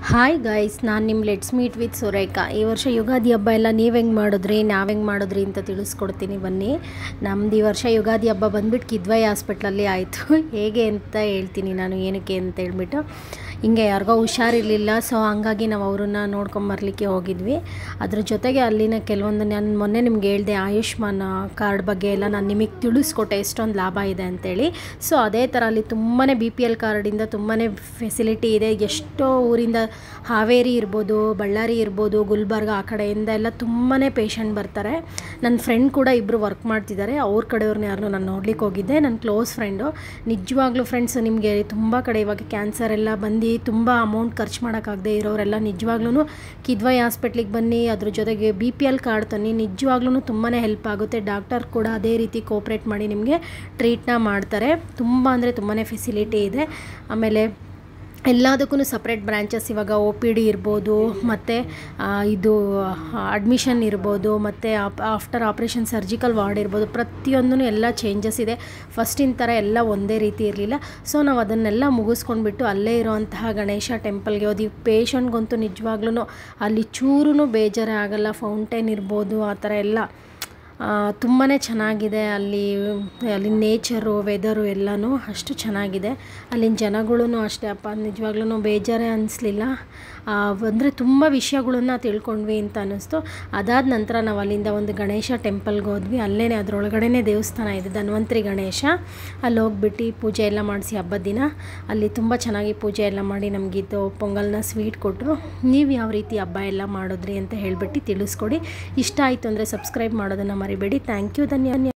hi guys ನಾನು ನಿಮ್ಮ let's meet with Surekha ಈ ವರ್ಷ ಯುಗಾದಿ ಹಬ್ಬ ಎಲ್ಲ ನೀವು ಹೆಂಗೆ ಮಾಡಿದ್ರಿ ನಾವು ಹೆಂಗೆ ಮಾಡಿದ್ರಿ ಅಂತ ತಿಳಿಸ್ಕೊಡ್ತೀನಿ ಬನ್ನಿ ನಮ್ದು ಈ ವರ್ಷ ಯುಗಾದಿ ಹಬ್ಬ ಬಂದ್ಬಿಟ್ಟು ಕಿದ್ವಾಯಿ ಹಾಸ್ಪಿಟ್ಲಲ್ಲಿ ಆಯಿತು ಹೇಗೆ ಅಂತ ಹೇಳ್ತೀನಿ ನಾನು ಏನಕ್ಕೆ ಅಂತ ಹೇಳ್ಬಿಟ್ಟು ಹಿಂಗೆ ಯಾರಿಗೋ ಹುಷಾರಿರಲಿಲ್ಲ ಸೊ ಹಂಗಾಗಿ ನಾವು ಅವ್ರನ್ನ ನೋಡ್ಕೊಂಬರ್ಲಿಕ್ಕೆ ಹೋಗಿದ್ವಿ ಅದ್ರ ಜೊತೆಗೆ ಅಲ್ಲಿನ ಕೆಲವೊಂದು ನಾನು ಮೊನ್ನೆ ನಿಮ್ಗೆ ಹೇಳಿದೆ ಆಯುಷ್ಮಾನ್ ಕಾರ್ಡ್ ಬಗ್ಗೆ ಎಲ್ಲ ನಾನು ನಿಮಗೆ ತಿಳಿಸ್ಕೊಟ್ಟೆ ಎಷ್ಟೊಂದು ಲಾಭ ಇದೆ ಅಂತೇಳಿ ಸೊ ಅದೇ ಥರ ಅಲ್ಲಿ ತುಂಬಾ ಬಿ ಪಿ ಎಲ್ ಕಾರ್ಡಿಂದ ತುಂಬಾ ಫೆಸಿಲಿಟಿ ಇದೆ ಎಷ್ಟೋ ಊರಿಂದ ಹಾವೇರಿ ಇರ್ಬೋದು ಬಳ್ಳಾರಿ ಇರ್ಬೋದು ಗುಲ್ಬರ್ಗ ಆ ಕಡೆಯಿಂದ ಎಲ್ಲ ತುಂಬಾ ಪೇಷಂಟ್ ಬರ್ತಾರೆ ನನ್ನ ಫ್ರೆಂಡ್ ಕೂಡ ಇಬ್ಬರು ವರ್ಕ್ ಮಾಡ್ತಿದ್ದಾರೆ ಅವ್ರ ಕಡೆಯವ್ರನ್ನ ಯಾರನ್ನೂ ನಾನು ನೋಡ್ಲಿಕ್ಕೆ ಹೋಗಿದ್ದೆ ನನ್ನ ಕ್ಲೋಸ್ ಫ್ರೆಂಡು ನಿಜವಾಗ್ಲೂ ಫ್ರೆಂಡ್ಸ್ ನಿಮಗೆ ತುಂಬ ಕಡೆ ಇವಾಗ ಕ್ಯಾನ್ಸರ್ ಎಲ್ಲ ಬಂದು ತುಂಬ ಅಮೌಂಟ್ ಖರ್ಚು ಮಾಡೋಕ್ಕಾಗದೆ ಇರೋರೆಲ್ಲ ನಿಜವಾಗ್ಲೂ ಕಿದ್ವಾಯಿ ಹಾಸ್ಪಿಟ್ಲಿಗೆ ಬನ್ನಿ ಅದ್ರ ಜೊತೆಗೆ ಬಿ ಪಿ ಎಲ್ ಕಾರ್ಡ್ ತನ್ನಿ ನಿಜವಾಗ್ಲೂ ತುಂಬಾ ಹೆಲ್ಪ್ ಆಗುತ್ತೆ ಡಾಕ್ಟರ್ ಕೂಡ ಅದೇ ರೀತಿ ಕೋಪ್ರೇಟ್ ಮಾಡಿ ನಿಮಗೆ ಟ್ರೀಟ್ನ ಮಾಡ್ತಾರೆ ತುಂಬ ಅಂದರೆ ತುಂಬಾ ಫೆಸಿಲಿಟಿ ಇದೆ ಆಮೇಲೆ ಎಲ್ಲದಕ್ಕೂ ಸಪ್ರೇಟ್ ಬ್ರ್ಯಾಂಚಸ್ ಇವಾಗ ಒ ಪಿ ಡಿ ಇರ್ಬೋದು ಮತ್ತು ಇದು ಅಡ್ಮಿಷನ್ ಇರ್ಬೋದು ಮತ್ತು ಆಫ್ಟರ್ ಆಪ್ರೇಷನ್ ಸರ್ಜಿಕಲ್ ವಾರ್ಡ್ ಇರ್ಬೋದು ಪ್ರತಿಯೊಂದೂ ಎಲ್ಲ ಚೇಂಜಸ್ ಇದೆ ಫಸ್ಟಿನ ಥರ ಎಲ್ಲ ಒಂದೇ ರೀತಿ ಇರಲಿಲ್ಲ ಸೊ ನಾವು ಅದನ್ನೆಲ್ಲ ಮುಗಿಸ್ಕೊಂಡ್ಬಿಟ್ಟು ಅಲ್ಲೇ ಇರೋವಂತಹ ಗಣೇಶ ಟೆಂಪಲ್ಗೆ ಹೋದ್ವಿ ಪೇಷಂಟ್ಗಂತೂ ನಿಜವಾಗ್ಲೂ ಅಲ್ಲಿ ಚೂರೂ ಬೇಜಾರೇ ಆಗಲ್ಲ ಫೌಂಟೇನ್ ಇರ್ಬೋದು ಆ ಥರ ಎಲ್ಲ ತುಂಬಾ ಚೆನ್ನಾಗಿದೆ ಅಲ್ಲಿ ಅಲ್ಲಿ ನೇಚರು ವೆದರು ಎಲ್ಲನೂ ಅಷ್ಟು ಚೆನ್ನಾಗಿದೆ ಅಲ್ಲಿನ ಜನಗಳೂ ಅಷ್ಟೇ ಅಪ್ಪ ನಿಜವಾಗ್ಲೂ ಬೇಜಾರೇ ಅನ್ನಿಸ್ಲಿಲ್ಲ ಅಂದರೆ ತುಂಬ ವಿಷಯಗಳನ್ನ ತಿಳ್ಕೊಂಡ್ವಿ ಅಂತ ಅನ್ನಿಸ್ತು ಅದಾದ ನಂತರ ನಾವು ಅಲ್ಲಿಂದ ಒಂದು ಗಣೇಶ ಟೆಂಪಲ್ಗೆ ಹೋದ್ವಿ ಅಲ್ಲೇ ಅದರೊಳಗಡೆನೇ ದೇವಸ್ಥಾನ ಇದೆ ಧನ್ವಂತರಿ ಗಣೇಶ ಅಲ್ಲಿ ಹೋಗ್ಬಿಟ್ಟು ಪೂಜೆ ಎಲ್ಲ ಮಾಡಿಸಿ ಹಬ್ಬದ ದಿನ ಅಲ್ಲಿ ತುಂಬ ಚೆನ್ನಾಗಿ ಪೂಜೆ ಎಲ್ಲ ಮಾಡಿ ನಮಗಿದ್ದು ಪೊಂಗಲ್ನ ಸ್ವೀಟ್ ಕೊಟ್ಟರು ನೀವು ಯಾವ ರೀತಿ ಹಬ್ಬ ಎಲ್ಲ ಮಾಡಿದ್ರಿ ಅಂತ ಹೇಳಿಬಿಟ್ಟು ತಿಳಿಸ್ಕೊಡಿ ಇಷ್ಟ ಆಯಿತು ಅಂದರೆ ಸಬ್ಸ್ಕ್ರೈಬ್ ಮಾಡೋದನ್ನು ಮರಿಬೇಡಿ ಥ್ಯಾಂಕ್ ಯು ಧನ್ಯ